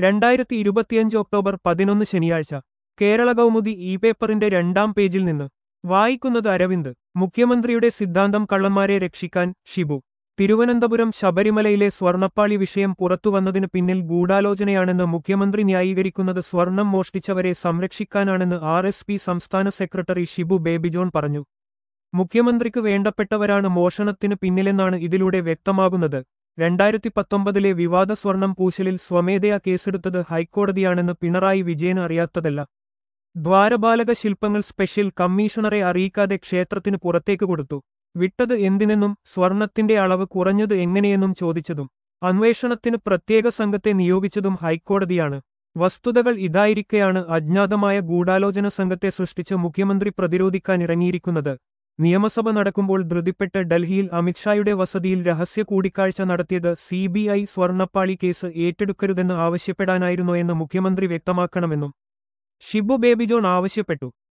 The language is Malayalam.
രണ്ടായിരത്തി ഇരുപത്തിയഞ്ച് ഒക്ടോബർ പതിനൊന്ന് ശനിയാഴ്ച കേരള കൗമുദി ഇ പേപ്പറിന്റെ രണ്ടാം പേജിൽ നിന്ന് വായിക്കുന്നത് അരവിന്ദ് മുഖ്യമന്ത്രിയുടെ സിദ്ധാന്തം കള്ളന്മാരെ രക്ഷിക്കാൻ ഷിബു തിരുവനന്തപുരം ശബരിമലയിലെ സ്വർണപ്പാളി വിഷയം പുറത്തുവന്നതിന് പിന്നിൽ ഗൂഢാലോചനയാണെന്ന് മുഖ്യമന്ത്രി ന്യായീകരിക്കുന്നത് സ്വർണം മോഷ്ടിച്ചവരെ സംരക്ഷിക്കാനാണെന്ന് ആർ എസ് പി സംസ്ഥാന സെക്രട്ടറി ഷിബു ബേബിജോൺ പറഞ്ഞു മുഖ്യമന്ത്രിക്ക് വേണ്ടപ്പെട്ടവരാണ് മോഷണത്തിന് പിന്നിലെന്നാണ് ഇതിലൂടെ വ്യക്തമാകുന്നത് രണ്ടായിരത്തി പത്തൊമ്പതിലെ വിവാദ സ്വർണം പൂശലിൽ സ്വമേധയാ കേസെടുത്തത് ഹൈക്കോടതിയാണെന്ന് പിണറായി വിജയന് അറിയാത്തതല്ല ദ്വാരപാലക ശില്പങ്ങൾ സ്പെഷ്യൽ കമ്മീഷണറെ അറിയിക്കാതെ ക്ഷേത്രത്തിന് പുറത്തേക്ക് കൊടുത്തു വിട്ടത് എന്തിനെന്നും സ്വർണത്തിന്റെ അളവ് കുറഞ്ഞത് എങ്ങനെയെന്നും ചോദിച്ചതും അന്വേഷണത്തിന് പ്രത്യേക സംഘത്തെ നിയോഗിച്ചതും ഹൈക്കോടതിയാണ് വസ്തുതകൾ ഇതായിരിക്കെയാണ് അജ്ഞാതമായ ഗൂഢാലോചന സംഘത്തെ സൃഷ്ടിച്ച് മുഖ്യമന്ത്രി പ്രതിരോധിക്കാനിറങ്ങിയിരിക്കുന്നത് നിയമസഭ നടക്കുമ്പോൾ ധൃതിപ്പെട്ട് ഡൽഹിയിൽ അമിത്ഷായുടെ വസതിയിൽ രഹസ്യ കൂടിക്കാഴ്ച നടത്തിയത് സിബിഐ സ്വർണപ്പാളി കേസ് ഏറ്റെടുക്കരുതെന്ന് ആവശ്യപ്പെടാനായിരുന്നോ എന്ന് മുഖ്യമന്ത്രി വ്യക്തമാക്കണമെന്നും ഷിബു ബേബിജോൺ ആവശ്യപ്പെട്ടു